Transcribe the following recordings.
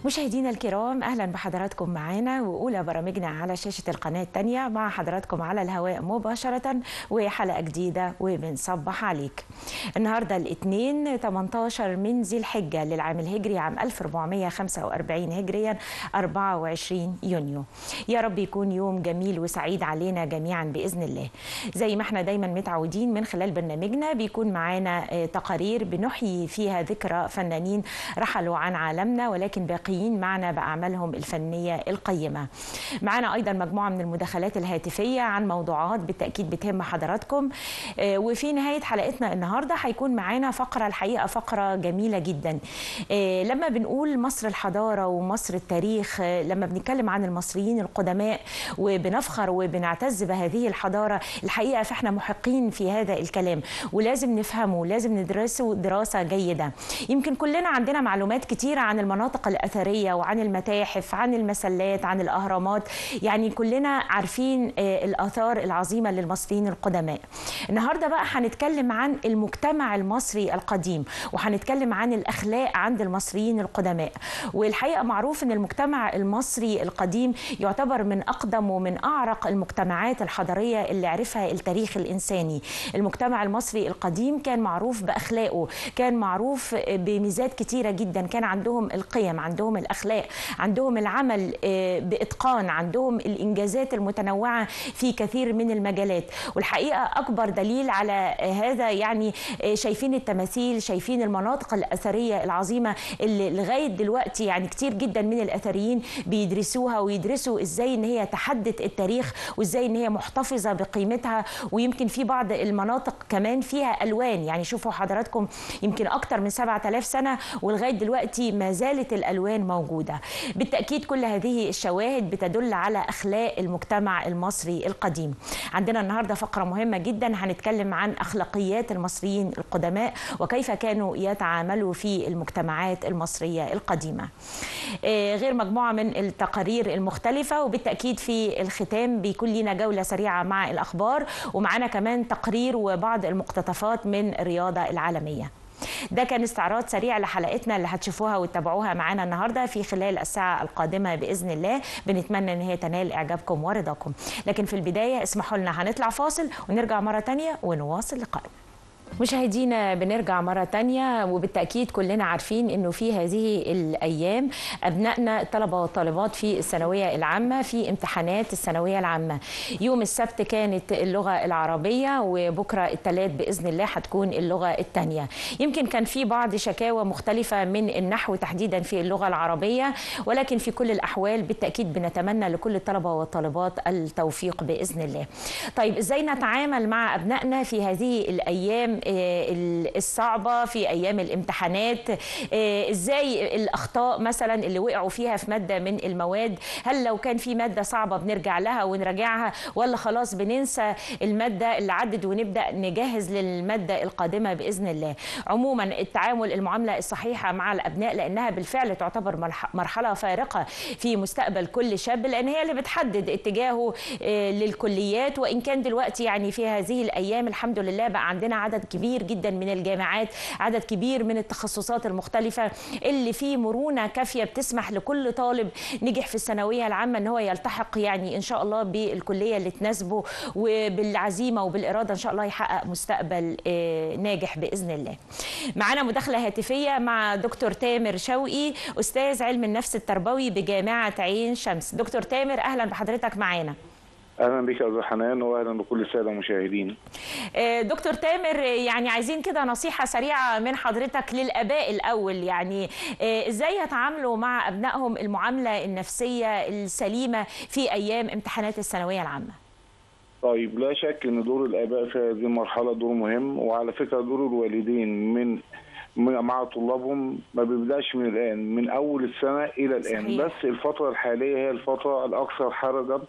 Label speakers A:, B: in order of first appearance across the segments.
A: مشاهدينا الكرام اهلا بحضراتكم معانا واولى برامجنا على شاشه القناه الثانيه مع حضراتكم على الهواء مباشره وحلقه جديده وبنصبح عليك. النهارده الاثنين 18 من ذي الحجه للعام الهجري عام 1445 هجريا 24 يونيو. يا رب يكون يوم جميل وسعيد علينا جميعا باذن الله. زي ما احنا دايما متعودين من خلال برنامجنا بيكون معانا تقارير بنحيي فيها ذكرى فنانين رحلوا عن عالمنا ولكن باقيين معنا بأعمالهم الفنية القيمة معنا أيضا مجموعة من المداخلات الهاتفية عن موضوعات بالتأكيد بتهم حضراتكم وفي نهاية حلقتنا النهاردة هيكون معانا فقرة الحقيقة فقرة جميلة جدا لما بنقول مصر الحضارة ومصر التاريخ لما بنتكلم عن المصريين القدماء وبنفخر وبنعتز بهذه الحضارة الحقيقة فاحنا محقين في هذا الكلام ولازم نفهمه لازم ندرسه دراسة جيدة يمكن كلنا عندنا معلومات كتيرة عن المناطق الأثرية وعن المتاحف عن المسلات عن الأهرامات يعني كلنا عارفين الآثار العظيمة للمصريين القدماء النهاردة بقى هنتكلم عن المجتمع المصري القديم وهنتكلم عن الأخلاق عند المصريين القدماء والحقيقة معروف أن المجتمع المصري القديم يعتبر من أقدم ومن أعرق المجتمعات الحضارية اللي عرفها التاريخ الإنساني المجتمع المصري القديم كان معروف بأخلاقه كان معروف بميزات كتيرة جدا كان عندهم القيم عندهم الأخلاق عندهم العمل بإتقان عندهم الإنجازات المتنوعة في كثير من المجالات والحقيقة أكبر دليل على هذا يعني شايفين التماثيل شايفين المناطق الأثرية العظيمة اللي لغاية دلوقتي يعني كتير جدا من الأثريين بيدرسوها ويدرسوا إزاي إن هي تحدث التاريخ وإزاي إن هي محتفظة بقيمتها ويمكن في بعض المناطق كمان فيها ألوان يعني شوفوا حضراتكم يمكن أكتر من 7000 سنة ولغاية دلوقتي ما زالت الألوان موجودة بالتأكيد كل هذه الشواهد بتدل على أخلاق المجتمع المصري القديم عندنا النهاردة فقرة مهمة جدا هنتكلم عن أخلاقيات المصريين القدماء وكيف كانوا يتعاملوا في المجتمعات المصرية القديمة غير مجموعة من التقارير المختلفة وبالتأكيد في الختام بيكون لنا جولة سريعة مع الأخبار ومعنا كمان تقرير وبعض المقتطفات من الرياضة العالمية ده كان استعراض سريع لحلقتنا اللي هتشوفوها وتتابعوها معانا النهارده في خلال الساعه القادمه باذن الله بنتمنى ان هي تنال اعجابكم ورضاكم لكن في البدايه اسمحوا لنا هنطلع فاصل ونرجع مره تانية ونواصل لقائنا مشاهدينا بنرجع مرة تانية وبالتأكيد كلنا عارفين أنه في هذه الأيام أبنائنا الطلبة والطالبات في الثانوية العامة في امتحانات الثانوية العامة يوم السبت كانت اللغة العربية وبكرة الثلاث بإذن الله هتكون اللغة الثانية يمكن كان في بعض شكاوى مختلفة من النحو تحديدا في اللغة العربية ولكن في كل الأحوال بالتأكيد بنتمنى لكل الطلبة والطالبات التوفيق بإذن الله طيب إزاي نتعامل مع أبنائنا في هذه الأيام الصعبة في أيام الامتحانات إزاي الأخطاء مثلا اللي وقعوا فيها في مادة من المواد هل لو كان في مادة صعبة بنرجع لها ونراجعها ولا خلاص بننسى المادة اللي عدت ونبدأ نجهز للمادة القادمة بإذن الله عموما التعامل المعاملة الصحيحة مع الأبناء لأنها بالفعل تعتبر مرحلة فارقة في مستقبل كل شاب لأن هي اللي بتحدد اتجاهه للكليات وإن كان دلوقتي يعني في هذه الأيام الحمد لله بقى عندنا عدد كبير جدا من الجامعات عدد كبير من التخصصات المختلفة اللي فيه مرونة كافية بتسمح لكل طالب نجح في الثانوية العامة ان هو يلتحق يعني ان شاء الله بالكلية اللي تناسبه وبالعزيمة وبالإرادة ان شاء الله يحقق مستقبل ناجح بإذن الله معنا مداخلة هاتفية مع دكتور تامر شوقي أستاذ علم النفس التربوي بجامعة عين شمس دكتور تامر أهلا بحضرتك معانا
B: اهلا بك يا استاذ حنان واهلا بكل الساده المشاهدين.
A: دكتور تامر يعني عايزين كده نصيحه سريعه من حضرتك للاباء الاول يعني ازاي يتعاملوا مع ابنائهم المعامله النفسيه السليمه في ايام امتحانات الثانويه العامه؟
B: طيب لا شك ان دور الاباء في هذه المرحله دور مهم وعلى فكره دور الوالدين من مع طلابهم ما بيبداش من الان من اول السنه الى الان
A: صحيح.
B: بس الفتره الحاليه هي الفتره الاكثر حرجا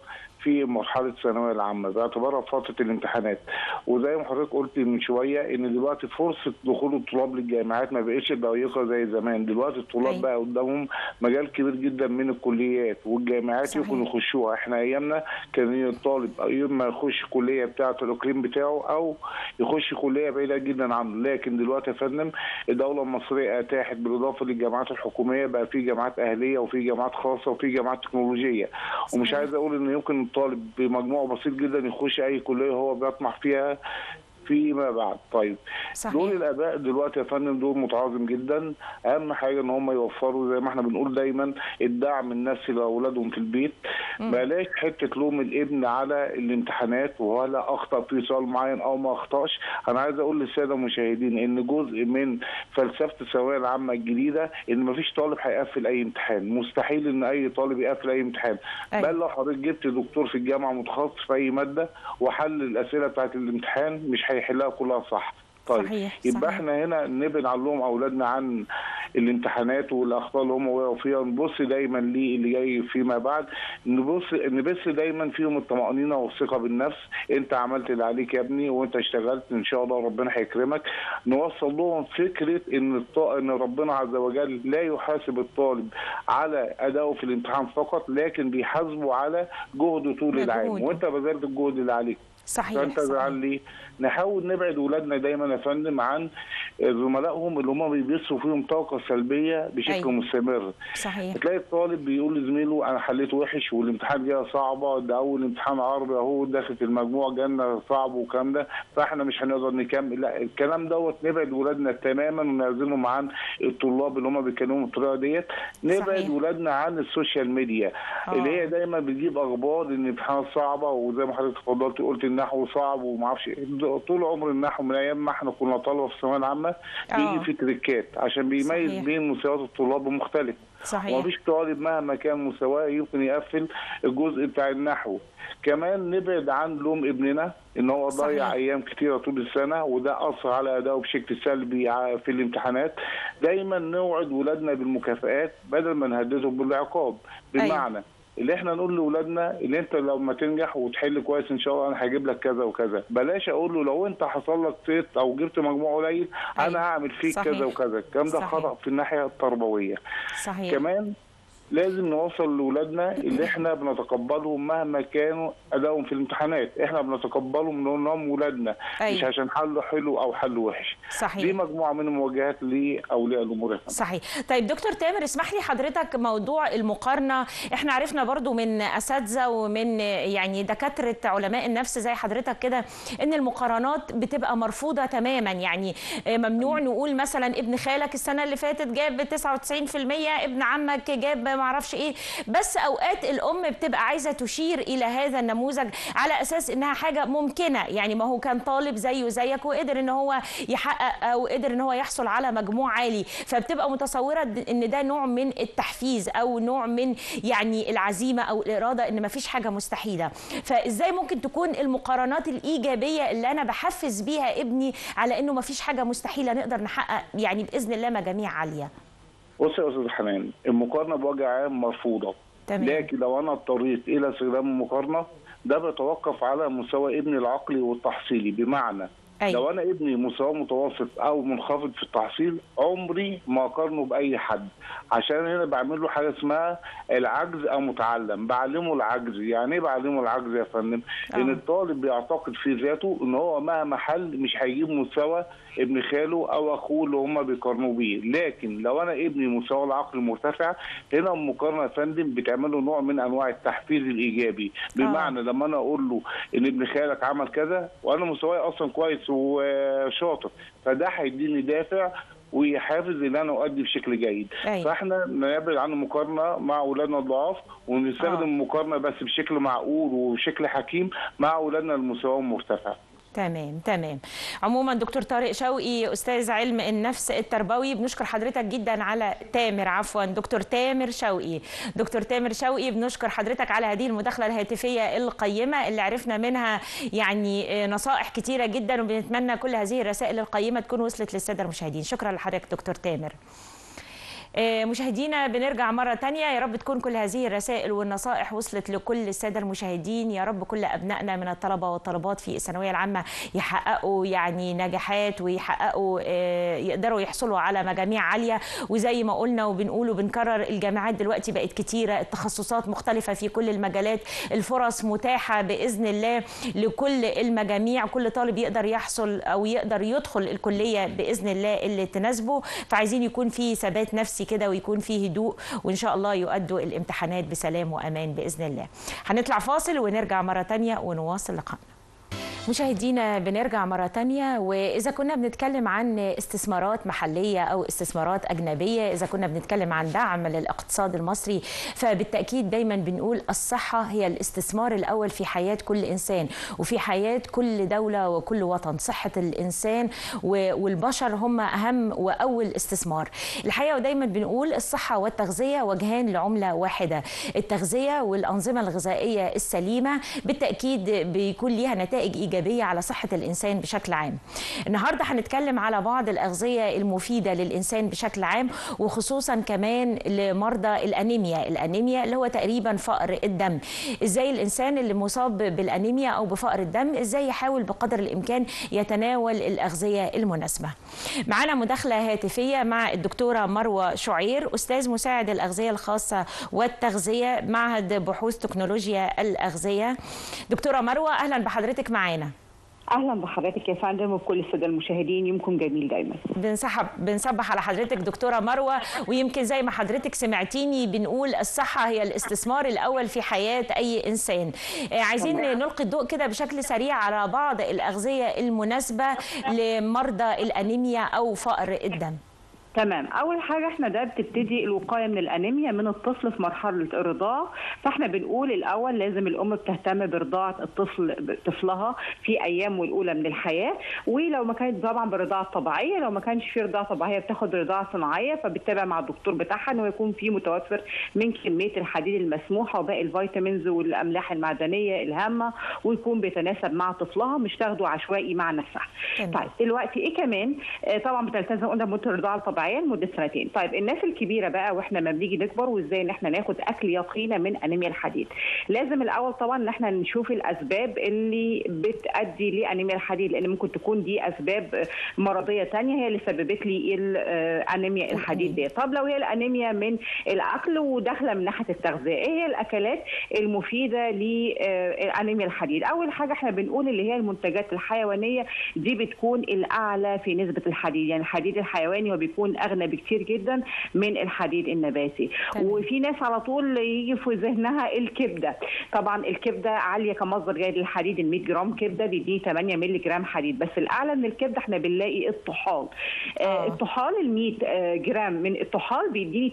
B: في مرحله الثانويه العامه باعتبارها فتره الامتحانات وزي ما حضرتك قلت من شويه ان دلوقتي فرصه دخول الطلاب للجامعات ما بقتش ضيقه زي زمان دلوقتي الطلاب
A: أيوة.
B: بقى قدامهم مجال كبير جدا من الكليات والجامعات
A: صحيح.
B: يمكن يخشوها احنا ايامنا كان الطالب اما يخش كليه بتاعه الاقليم بتاعه او يخش كليه بعيده جدا عنه لكن دلوقتي يا فندم الدوله المصريه اتاحت بالاضافه للجامعات الحكوميه بقى في جامعات اهليه وفي جامعات خاصه وفي جامعات تكنولوجيه ومش
A: صحيح.
B: عايز اقول ان يمكن الطالب بمجموع بسيط جدا يخش اي كليه هو بيطمح فيها فيما بعد طيب
A: صحيح.
B: دور الاباء دلوقتي يا فندم دور متعاظم جدا اهم حاجه ان هم يوفروا زي ما احنا بنقول دايما الدعم النفسي لاولادهم في البيت بلاش حته لوم الابن على الامتحانات ولا اخطا في سؤال معين او ما اخطاش انا عايز اقول للساده المشاهدين ان جزء من فلسفه الثانويه العامه الجديده ان مفيش طالب هيقفل اي امتحان مستحيل ان اي طالب يقفل اي امتحان
A: أيوة.
B: بل لو حضرتك جبت دكتور في الجامعه متخصص في اي ماده وحل الاسئله بتاعت الامتحان مش هيحلها كلها صح طيب
A: صحيح،
B: يبقى
A: صحيح.
B: احنا هنا نبعد نعلم اولادنا عن الامتحانات والاخطاء اللي هم وقعوا فيها نبص دايما ليه اللي جاي فيما بعد نبص نبث دايما فيهم الطمانينه والثقه بالنفس انت عملت اللي عليك يا ابني وانت اشتغلت ان شاء الله ربنا هيكرمك نوصل لهم فكره ان الط... ان ربنا عز وجل لا يحاسب الطالب على ادائه في الامتحان فقط لكن بيحاسبه على جهده طول العام
A: مجهوده.
B: وانت بذلت الجهد اللي عليك
A: صحيح
B: فانت
A: صحيح.
B: زعل ليه؟ نحاول نبعد ولادنا دايما يا فندم عن زملائهم اللي هم بيبثوا فيهم طاقه سلبيه بشكل
A: أيوة.
B: أيوة. مستمر
A: صحيح
B: تلاقي الطالب بيقول لزميله انا حليت وحش والامتحان جاي صعبه ده اول امتحان عربي اهو داخل في المجموع جالنا صعب والكلام ده فاحنا مش هنقدر نكمل لا الكلام دوت نبعد ولادنا تماما ونعزلهم عن الطلاب اللي هم بيتكلموا بالطريقه ديت نبعد
A: صحيح.
B: ولادنا عن السوشيال ميديا
A: آه.
B: اللي هي دايما بتجيب اخبار ان الامتحانات صعبه وزي ما حضرتك اتفضلت قلت النحو صعب وما اعرفش إيه. طول عمر النحو من ايام ما احنا كنا طلبه في الثانويه العامه
A: آه.
B: بيجي في تريكات عشان بيميز
A: صحيح.
B: بين مستويات الطلاب المختلفه
A: صحيح
B: ومفيش طالب مهما كان مستواه يمكن يقفل الجزء بتاع النحو كمان نبعد عن لوم ابننا ان هو
A: صحيح.
B: ضيع ايام كتيره طول السنه وده اثر على ادائه بشكل سلبي ع- في الامتحانات دايما نوعد ولادنا بالمكافآت بدل ما نهددهم بالعقاب بمعنى اللي احنا نقول لاولادنا اللي انت لو ما تنجح وتحل كويس ان شاء الله انا هجيب لك كذا وكذا بلاش اقول له لو انت حصل لك صيت او جبت مجموع قليل
A: أيوة.
B: انا هعمل فيك
A: صحيح.
B: كذا وكذا الكلام ده
A: صحيح.
B: خطا في الناحيه التربويه
A: صحيح
B: كمان لازم نوصل لاولادنا اللي احنا بنتقبلهم مهما كانوا ادائهم في الامتحانات احنا بنتقبلهم لانهم ولادنا
A: أيوة.
B: مش عشان حله حلو او حله وحش دي
A: صحيح
B: مجموعه من المواجهات لاولياء الامور يا فندم.
A: صحيح طيب دكتور تامر اسمح لي حضرتك موضوع المقارنة احنا عرفنا برضو من أساتذة ومن يعني دكاترة علماء النفس زي حضرتك كده ان المقارنات بتبقى مرفوضة تماما يعني ممنوع نقول مثلا ابن خالك السنة اللي فاتت جاب 99% ابن عمك جاب معرفش ايه بس اوقات الام بتبقى عايزة تشير الى هذا النموذج على اساس انها حاجة ممكنة يعني ما هو كان طالب زيه زيك وقدر ان هو يحقق او قدر ان هو يحصل على مجموع عالي فبتبقى متصوره ان ده نوع من التحفيز او نوع من يعني العزيمه او الاراده ان مفيش حاجه مستحيله فازاي ممكن تكون المقارنات الايجابيه اللي انا بحفز بيها ابني على انه مفيش حاجه مستحيله نقدر نحقق يعني باذن الله مجاميع عاليه
B: بص يا استاذ حنان المقارنه بوجه عام مرفوضه
A: تمام.
B: لكن لو انا اضطريت الى استخدام المقارنه ده بيتوقف على مستوى ابني العقلي والتحصيلي بمعنى
A: أيوة.
B: لو انا ابني مستواه متوسط او منخفض في التحصيل عمري ما اقارنه باي حد عشان هنا بعمل له حاجه اسمها العجز او متعلم بعلمه العجز يعني ايه بعلمه العجز يا فندم
A: آه.
B: ان الطالب بيعتقد في ذاته ان هو مهما حل مش هيجيب مستوى ابن خاله او اخوه اللي هم بيقارنوا بيه لكن لو انا ابني مستوى العقل مرتفع هنا المقارنه يا فندم بتعمل له نوع من انواع التحفيز الايجابي بمعنى لما انا اقول له ان ابن خالك عمل كذا وانا مستواي اصلا كويس وشاطر فده هيديني دافع ويحافز ان انا اؤدي بشكل جيد
A: أيوة.
B: فاحنا نبعد عن المقارنه مع اولادنا الضعاف ونستخدم
A: آه.
B: المقارنه بس بشكل معقول وبشكل حكيم مع اولادنا اللي مستواهم مرتفع
A: تمام تمام عموما دكتور طارق شوقي استاذ علم النفس التربوي بنشكر حضرتك جدا على تامر عفوا دكتور تامر شوقي دكتور تامر شوقي بنشكر حضرتك على هذه المداخله الهاتفيه القيمه اللي عرفنا منها يعني نصائح كتيره جدا وبنتمنى كل هذه الرسائل القيمه تكون وصلت للساده المشاهدين شكرا لحضرتك دكتور تامر مشاهدينا بنرجع مرة تانية يا رب تكون كل هذه الرسائل والنصائح وصلت لكل السادة المشاهدين يا رب كل أبنائنا من الطلبة والطالبات في الثانوية العامة يحققوا يعني نجاحات ويحققوا يقدروا يحصلوا على مجاميع عالية وزي ما قلنا وبنقول وبنكرر الجامعات دلوقتي بقت كتيرة التخصصات مختلفة في كل المجالات الفرص متاحة بإذن الله لكل المجاميع كل طالب يقدر يحصل أو يقدر يدخل الكلية بإذن الله اللي تناسبه فعايزين يكون في ثبات نفسي كده ويكون في هدوء وإن شاء الله يؤدوا الامتحانات بسلام وأمان بإذن الله هنطلع فاصل ونرجع مرة تانية ونواصل لقائنا مشاهدينا بنرجع مرة تانية وإذا كنا بنتكلم عن استثمارات محلية أو استثمارات أجنبية إذا كنا بنتكلم عن دعم للاقتصاد المصري فبالتأكيد دايما بنقول الصحة هي الاستثمار الأول في حياة كل إنسان وفي حياة كل دولة وكل وطن صحة الإنسان والبشر هم أهم وأول استثمار الحقيقة ودايما بنقول الصحة والتغذية وجهان لعملة واحدة التغذية والأنظمة الغذائية السليمة بالتأكيد بيكون ليها نتائج إيجابية إيجابية على صحة الإنسان بشكل عام النهاردة هنتكلم على بعض الأغذية المفيدة للإنسان بشكل عام وخصوصا كمان لمرضى الأنيميا الأنيميا اللي هو تقريبا فقر الدم إزاي الإنسان اللي مصاب بالأنيميا أو بفقر الدم إزاي يحاول بقدر الإمكان يتناول الأغذية المناسبة معنا مداخلة هاتفية مع الدكتورة مروة شعير أستاذ مساعد الأغذية الخاصة والتغذية معهد بحوث تكنولوجيا الأغذية دكتورة مروة أهلا بحضرتك معانا
C: اهلا بحضرتك يا فندم وبكل الساده المشاهدين يومكم جميل دايما
A: بنسحب بنصبح على حضرتك دكتوره مروه ويمكن زي ما حضرتك سمعتيني بنقول الصحه هي الاستثمار الاول في حياه اي انسان عايزين نلقي الضوء كده بشكل سريع على بعض الاغذيه المناسبه لمرضى الانيميا او فقر الدم
C: تمام اول حاجه احنا ده بتبتدي الوقايه من الانيميا من الطفل في مرحله الرضاعه فاحنا بنقول الاول لازم الام بتهتم برضاعه الطفل طفلها في ايامه الاولى من الحياه ولو ما كانت طبعا بالرضاعه الطبيعيه لو ما كانش في رضاعه طبيعيه بتاخد رضاعه صناعيه فبتتابع مع الدكتور بتاعها انه يكون في متوفر من كميه الحديد المسموحه وباقي الفيتامينز والاملاح المعدنيه الهامه ويكون بيتناسب مع طفلها مش تاخده عشوائي مع نفسها. طيب دلوقتي ايه كمان؟ آه طبعا بتلتزم قلنا مده الرضاعه الطبيعيه طبيعيه لمده سنتين طيب الناس الكبيره بقى واحنا لما بنيجي نكبر وازاي ان احنا ناخد اكل يقينا من انيميا الحديد لازم الاول طبعا ان احنا نشوف الاسباب اللي بتؤدي لانيميا الحديد لان ممكن تكون دي اسباب مرضيه ثانيه هي اللي سببت لي الانيميا الحديد دي طب لو هي الانيميا من الاكل وداخله من ناحيه التغذيه ايه هي الاكلات المفيده لانيميا الحديد اول حاجه احنا بنقول اللي هي المنتجات الحيوانيه دي بتكون الاعلى في نسبه الحديد يعني الحديد الحيواني هو بيكون اغنى بكتير جدا من الحديد النباتي طبعا. وفي ناس على طول يجي في ذهنها الكبده طبعا الكبده عاليه كمصدر جيد للحديد ال 100 جرام كبده بيديني 8 مللي جرام حديد بس الاعلى من الكبده احنا بنلاقي الطحال آه. الطحال ال 100 جرام من الطحال بيديني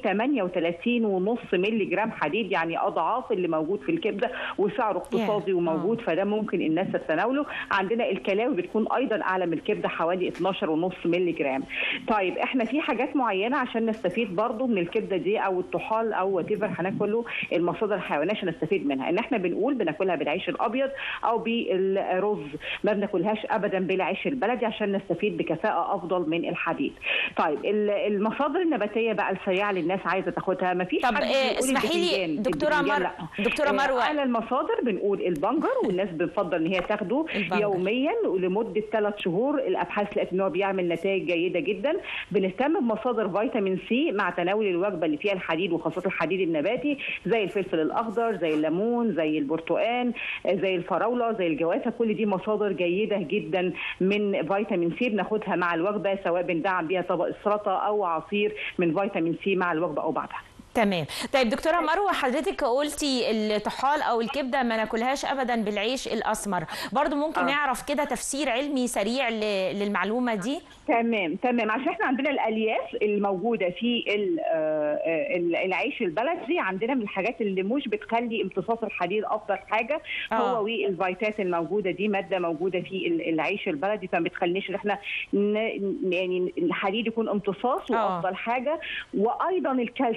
C: 38 ونص مللي جرام حديد يعني اضعاف اللي موجود في الكبده وسعره اقتصادي yeah. وموجود آه. فده ممكن الناس تتناوله عندنا الكلاوي بتكون ايضا اعلى من الكبده حوالي 12 ونص مللي جرام طيب احنا في حاجات معينه عشان نستفيد برضو من الكبده دي او الطحال او وات ايفر هناكله المصادر الحيوانيه عشان نستفيد منها ان احنا بنقول بناكلها بالعيش الابيض او بالرز ما بناكلهاش ابدا بالعيش البلدي عشان نستفيد بكفاءه افضل من الحديد طيب المصادر النباتيه بقى السريعه للناس عايزه تاخدها ما فيش
A: طب إيه اسمحي لي دكتوره مر... دكتوره مروه
C: على المصادر بنقول البنجر والناس بتفضل ان هي تاخده البنجر. يوميا ولمده ثلاث شهور الابحاث لقت ان هو بيعمل نتائج جيده جدا بنهتم بمصادر فيتامين سي مع تناول الوجبه اللي فيها الحديد وخاصه الحديد النباتي زي الفلفل الاخضر زي الليمون زي البرتقال زي الفراوله زي الجوافه كل دي مصادر جيده جدا من فيتامين سي بناخدها مع الوجبه سواء بندعم بيها طبق السلطه او عصير من فيتامين سي مع الوجبه او بعدها
A: تمام طيب دكتوره مروه حضرتك قلتي الطحال او الكبده ما ناكلهاش ابدا بالعيش الاسمر برضو ممكن آه. نعرف كده تفسير علمي سريع للمعلومه دي
C: تمام تمام عشان احنا عندنا الالياف الموجوده في العيش البلدي عندنا من الحاجات اللي مش بتخلي امتصاص الحديد افضل حاجه آه. هو والفيتات الموجوده دي ماده موجوده في العيش البلدي فما بتخلينيش ان احنا يعني الحديد يكون امتصاص وافضل آه. حاجه وايضا الكالسيوم يعني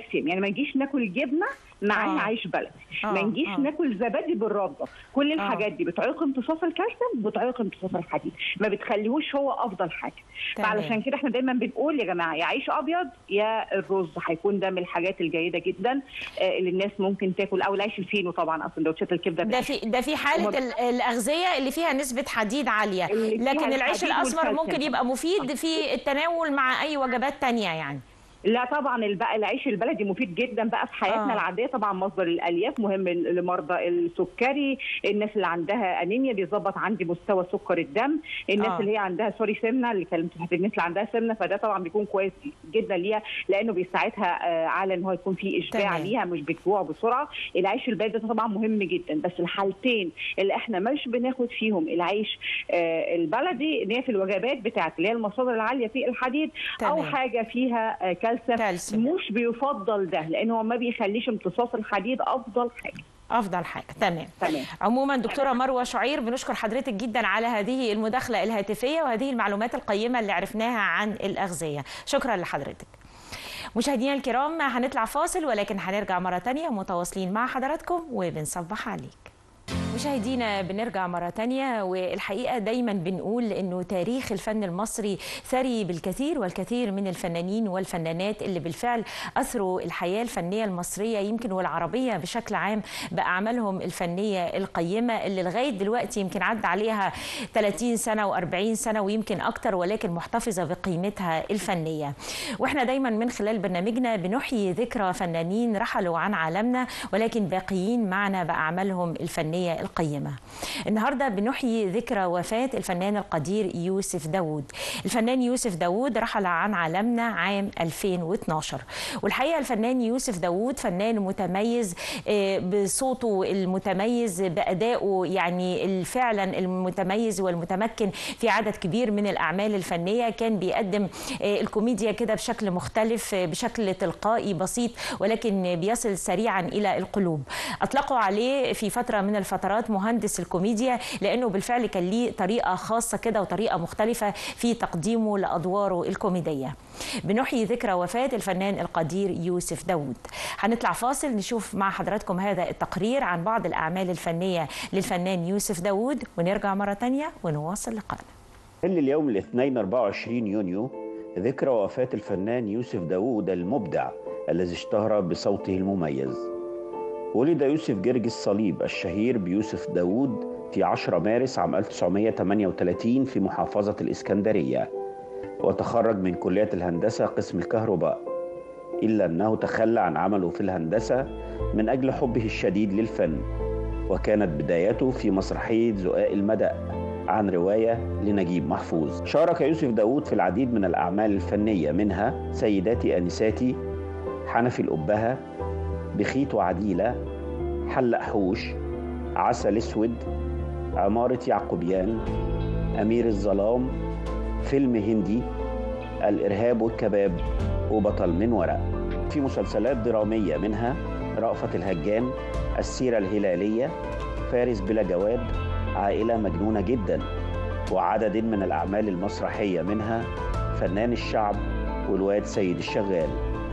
C: ما نجيش ناكل جبنه معاها
A: آه.
C: عيش بلدي
A: آه،
C: ما نجيش
A: آه.
C: ناكل زبادي بالرده كل الحاجات دي بتعيق امتصاص الكالسيوم بتعيق امتصاص الحديد ما بتخليهوش هو افضل حاجه
A: تمام.
C: فعلشان كده احنا دايما بنقول يا جماعه يا عيش ابيض يا الرز هيكون ده من الحاجات الجيده جدا آه، اللي الناس ممكن تاكل او العيش الفينو طبعا او سندوتشات الكبده
A: ده في ده في حاله
C: وما-
A: ال- الاغذيه اللي فيها نسبه حديد عاليه
C: اللي فيها
A: لكن العيش
C: الحديد
A: الاسمر
C: والكالسيوم.
A: ممكن يبقى مفيد في التناول مع اي وجبات تانية يعني
C: لا طبعا البقى العيش البلدي مفيد جدا بقى في حياتنا
A: آه.
C: آه. العاديه طبعا مصدر الالياف مهم لمرضى السكري الناس اللي عندها انيميا بيظبط عندي مستوى سكر الدم الناس
A: آه.
C: آه. اللي هي عندها سوري سمنه اللي كلمت في الناس اللي عندها سمنه فده طبعا بيكون كويس جدا ليها لانه بيساعدها آه، على ان هو يكون في اشباع
A: تمام.
C: ليها مش بتجوع بسرعه العيش البلدي ده طبعا مهم جدا بس الحالتين اللي احنا مش بناخد فيهم العيش آه، البلدي ان هي في الوجبات بتاعت اللي هي المصادر العاليه في الحديد او
A: تمام.
C: حاجه فيها آه، كالسيوم
A: كالسيوم.
C: مش بيفضل ده لان هو ما بيخليش امتصاص الحديد افضل حاجه
A: افضل حاجه تمام
C: تمام
A: عموما دكتوره مروه شعير بنشكر حضرتك جدا على هذه المداخله الهاتفيه وهذه المعلومات القيمه اللي عرفناها عن الاغذيه شكرا لحضرتك مشاهدينا الكرام هنطلع فاصل ولكن هنرجع مره تانية متواصلين مع حضراتكم وبنصبح عليك مشاهدينا بنرجع مرة تانية والحقيقة دايما بنقول أنه تاريخ الفن المصري ثري بالكثير والكثير من الفنانين والفنانات اللي بالفعل أثروا الحياة الفنية المصرية يمكن والعربية بشكل عام بأعمالهم الفنية القيمة اللي لغاية دلوقتي يمكن عدى عليها 30 سنة و40 سنة ويمكن أكتر ولكن محتفظة بقيمتها الفنية وإحنا دايما من خلال برنامجنا بنحيي ذكرى فنانين رحلوا عن عالمنا ولكن باقيين معنا بأعمالهم الفنية القيمة النهاردة بنحيي ذكرى وفاة الفنان القدير يوسف داوود الفنان يوسف داوود رحل عن عالمنا عام 2012 والحقيقة الفنان يوسف داوود فنان متميز آه، بصوته المتميز بأدائه يعني فعلا المتميز والمتمكن في عدد كبير من الأعمال الفنية كان بيقدم آه، الكوميديا كده بشكل مختلف آه، بشكل تلقائي بسيط ولكن بيصل سريعا إلى القلوب أطلقوا عليه في فترة من الفترات مهندس الكوميديا لأنه بالفعل كان ليه طريقة خاصة كده وطريقة مختلفة في تقديمه لأدواره الكوميدية بنحيي ذكرى وفاة الفنان القدير يوسف داوود هنطلع فاصل نشوف مع حضراتكم هذا التقرير عن بعض الأعمال الفنية للفنان يوسف داوود ونرجع مرة تانية ونواصل لقائنا
D: حل اليوم الاثنين 24 يونيو ذكرى وفاة الفنان يوسف داوود المبدع الذي اشتهر بصوته المميز ولد يوسف جرجس صليب الشهير بيوسف داوود في 10 مارس عام 1938 في محافظة الإسكندرية وتخرج من كلية الهندسة قسم الكهرباء إلا أنه تخلى عن عمله في الهندسة من أجل حبه الشديد للفن وكانت بدايته في مسرحية زقاق المدى عن رواية لنجيب محفوظ شارك يوسف داوود في العديد من الأعمال الفنية منها سيداتي أنساتي حنفي الأبهة بخيت وعديلة حلق حوش عسل اسود عمارة يعقوبيان أمير الظلام فيلم هندي الإرهاب والكباب وبطل من ورق في مسلسلات درامية منها رأفت الهجان السيرة الهلالية فارس بلا جواد عائلة مجنونة جدا وعدد من الأعمال المسرحية منها فنان الشعب والواد سيد الشغال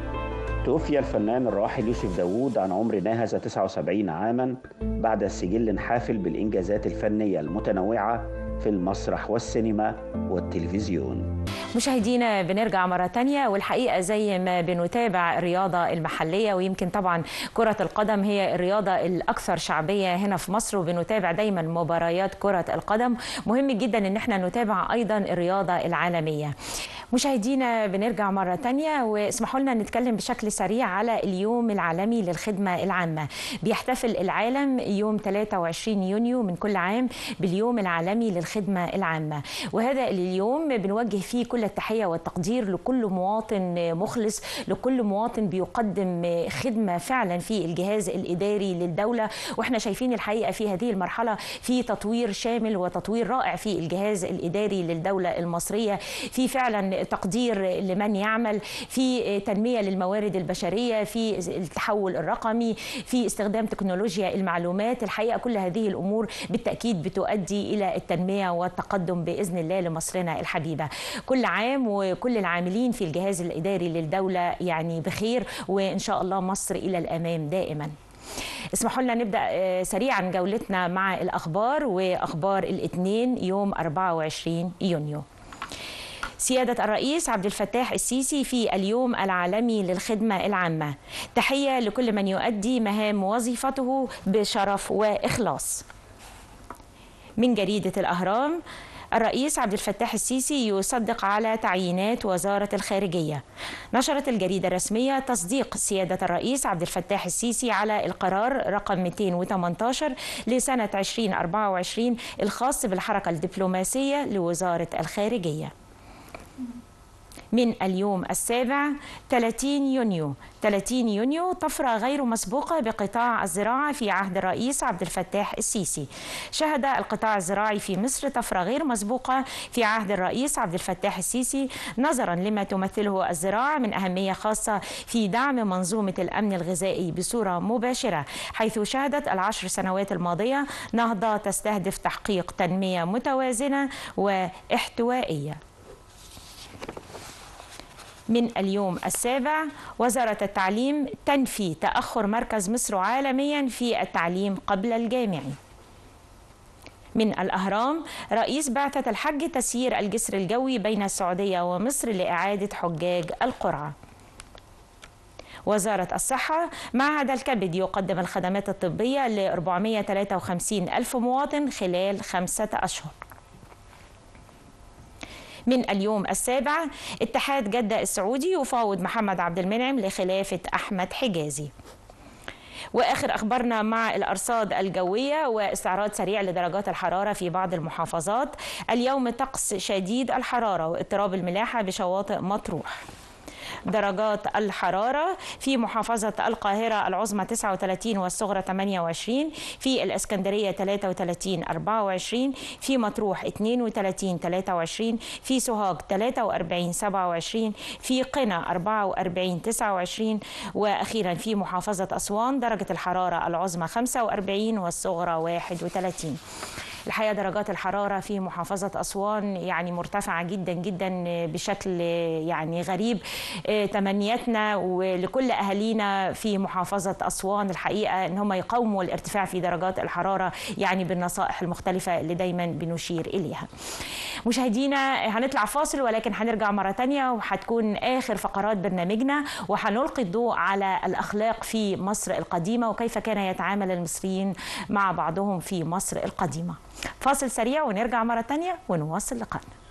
D: توفي الفنان الراحل يوسف داوود عن عمر ناهز 79 عاما بعد سجل حافل بالإنجازات الفنية المتنوعة في المسرح والسينما والتلفزيون
A: مشاهدينا بنرجع مرة تانية والحقيقة زي ما بنتابع الرياضة المحلية ويمكن طبعا كرة القدم هي الرياضة الأكثر شعبية هنا في مصر وبنتابع دايما مباريات كرة القدم مهم جدا ان احنا نتابع أيضا الرياضة العالمية مشاهدينا بنرجع مرة تانية واسمحوا لنا نتكلم بشكل سريع على اليوم العالمي للخدمة العامة بيحتفل العالم يوم 23 يونيو من كل عام باليوم العالمي للخدمة العامة وهذا اليوم بنوجه فيه كل التحية والتقدير لكل مواطن مخلص لكل مواطن بيقدم خدمة فعلا في الجهاز الإداري للدولة واحنا شايفين الحقيقة في هذه المرحلة في تطوير شامل وتطوير رائع في الجهاز الإداري للدولة المصرية في فعلا تقدير لمن يعمل في تنمية للموارد البشرية في التحول الرقمي في استخدام تكنولوجيا المعلومات الحقيقة كل هذه الأمور بالتأكيد بتؤدي إلى التنمية والتقدم بإذن الله لمصرنا الحبيبة كل عام وكل العاملين في الجهاز الإداري للدولة يعني بخير وإن شاء الله مصر إلى الأمام دائما اسمحوا لنا نبدا سريعا جولتنا مع الاخبار واخبار الاثنين يوم 24 يونيو سيادة الرئيس عبد الفتاح السيسي في اليوم العالمي للخدمة العامة تحية لكل من يؤدي مهام وظيفته بشرف وإخلاص من جريدة الأهرام الرئيس عبد الفتاح السيسي يصدق على تعيينات وزارة الخارجية نشرت الجريدة الرسمية تصديق سيادة الرئيس عبد الفتاح السيسي على القرار رقم 218 لسنة 2024 الخاص بالحركة الدبلوماسية لوزارة الخارجية من اليوم السابع 30 يونيو 30 يونيو طفرة غير مسبوقة بقطاع الزراعة في عهد الرئيس عبد الفتاح السيسي شهد القطاع الزراعي في مصر طفرة غير مسبوقة في عهد الرئيس عبد الفتاح السيسي نظرا لما تمثله الزراعة من أهمية خاصة في دعم منظومة الأمن الغذائي بصورة مباشرة حيث شهدت العشر سنوات الماضية نهضة تستهدف تحقيق تنمية متوازنة واحتوائية من اليوم السابع وزارة التعليم تنفي تأخر مركز مصر عالميا في التعليم قبل الجامعي من الأهرام رئيس بعثة الحج تسيير الجسر الجوي بين السعودية ومصر لإعادة حجاج القرعة وزارة الصحة معهد الكبد يقدم الخدمات الطبية ل 453 ألف مواطن خلال خمسة أشهر من اليوم السابع اتحاد جدة السعودي يفاوض محمد عبد المنعم لخلافة أحمد حجازي واخر اخبارنا مع الارصاد الجويه واستعراض سريع لدرجات الحراره في بعض المحافظات اليوم طقس شديد الحراره واضطراب الملاحه بشواطئ مطروح درجات الحرارة في محافظة القاهرة العظمى 39 والصغرى 28 في الإسكندرية 33 24 في مطروح 32 23 في سوهاج 43 27 في قنا 44 29 وأخيرا في محافظة أسوان درجة الحرارة العظمى 45 والصغرى 31 الحقيقه درجات الحراره في محافظه اسوان يعني مرتفعه جدا جدا بشكل يعني غريب تمنياتنا ولكل اهالينا في محافظه اسوان الحقيقه ان هم يقاوموا الارتفاع في درجات الحراره يعني بالنصائح المختلفه اللي دايما بنشير اليها. مشاهدينا هنطلع فاصل ولكن هنرجع مره تانية وهتكون اخر فقرات برنامجنا وهنلقي الضوء على الاخلاق في مصر القديمه وكيف كان يتعامل المصريين مع بعضهم في مصر القديمه. فاصل سريع ونرجع مرة تانية ونواصل لقائنا